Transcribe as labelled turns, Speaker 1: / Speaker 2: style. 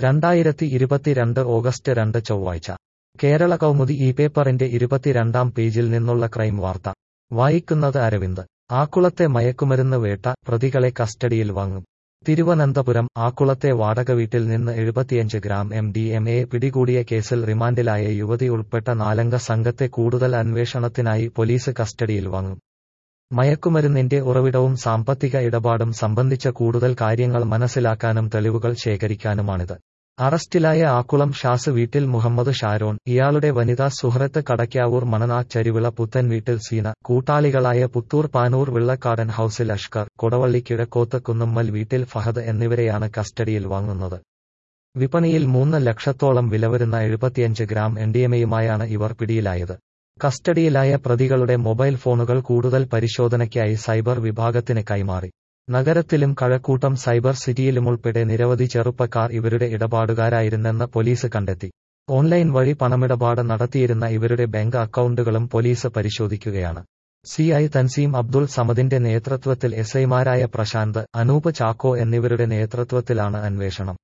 Speaker 1: രണ്ടായിരത്തി ഇരുപത്തിരണ്ട് ഓഗസ്റ്റ് രണ്ട് ചൊവ്വാഴ്ച കേരള കൗമുദി ഈ പേപ്പറിന്റെ ഇരുപത്തിരണ്ടാം പേജിൽ നിന്നുള്ള ക്രൈം വാർത്ത വായിക്കുന്നത് അരവിന്ദ് ആക്കുളത്തെ മയക്കുമരുന്ന് വേട്ട പ്രതികളെ കസ്റ്റഡിയിൽ വാങ്ങും തിരുവനന്തപുരം ആക്കുളത്തെ വാടക വീട്ടിൽ നിന്ന് എഴുപത്തിയഞ്ച് gram M D M A പിടികൂടിയ കേസിൽ റിമാൻഡിലായ യുവതി ഉൾപ്പെട്ട നാലംഗ സംഘത്തെ കൂടുതൽ അന്വേഷണത്തിനായി പോലീസ് കസ്റ്റഡിയിൽ വാങ്ങും മയക്കുമരുന്നിന്റെ ഉറവിടവും സാമ്പത്തിക ഇടപാടും സംബന്ധിച്ച കൂടുതൽ കാര്യങ്ങൾ മനസ്സിലാക്കാനും തെളിവുകൾ ശേഖരിക്കാനുമാണിത് അറസ്റ്റിലായ ആക്കുളം ഷാസ് വീട്ടിൽ മുഹമ്മദ് ഷാരോൺ ഇയാളുടെ വനിതാ സുഹൃത്ത് കടയ്ക്കാവൂർ മണനാച്ചരിവിള പുത്തൻ വീട്ടിൽ സീന കൂട്ടാളികളായ പുത്തൂർ പാനൂർ വെള്ളക്കാടൻ ഹൌസിൽ അഷ്കർ കൊടവള്ളി കിഴക്കോത്ത് കുന്നുമ്മൽ വീട്ടിൽ ഫഹദ് എന്നിവരെയാണ് കസ്റ്റഡിയിൽ വാങ്ങുന്നത് വിപണിയിൽ മൂന്ന് ലക്ഷത്തോളം വില വരുന്ന എഴുപത്തിയഞ്ച് ഗ്രാം എൻഡിഎമയുമായാണ് ഇവർ പിടിയിലായത് കസ്റ്റഡിയിലായ പ്രതികളുടെ മൊബൈൽ ഫോണുകൾ കൂടുതൽ പരിശോധനയ്ക്കായി സൈബർ വിഭാഗത്തിന് കൈമാറി നഗരത്തിലും കഴക്കൂട്ടം സൈബർ സിറ്റിയിലുമുൾപ്പെടെ നിരവധി ചെറുപ്പക്കാർ ഇവരുടെ ഇടപാടുകാരായിരുന്നെന്ന് പോലീസ് കണ്ടെത്തി ഓൺലൈൻ വഴി പണമിടപാട് നടത്തിയിരുന്ന ഇവരുടെ ബാങ്ക് അക്കൗണ്ടുകളും പോലീസ് പരിശോധിക്കുകയാണ് സി ഐ തൻസീം അബ്ദുൾ സമദിന്റെ നേതൃത്വത്തിൽ എസ്ഐമാരായ പ്രശാന്ത് അനൂപ് ചാക്കോ എന്നിവരുടെ നേതൃത്വത്തിലാണ് അന്വേഷണം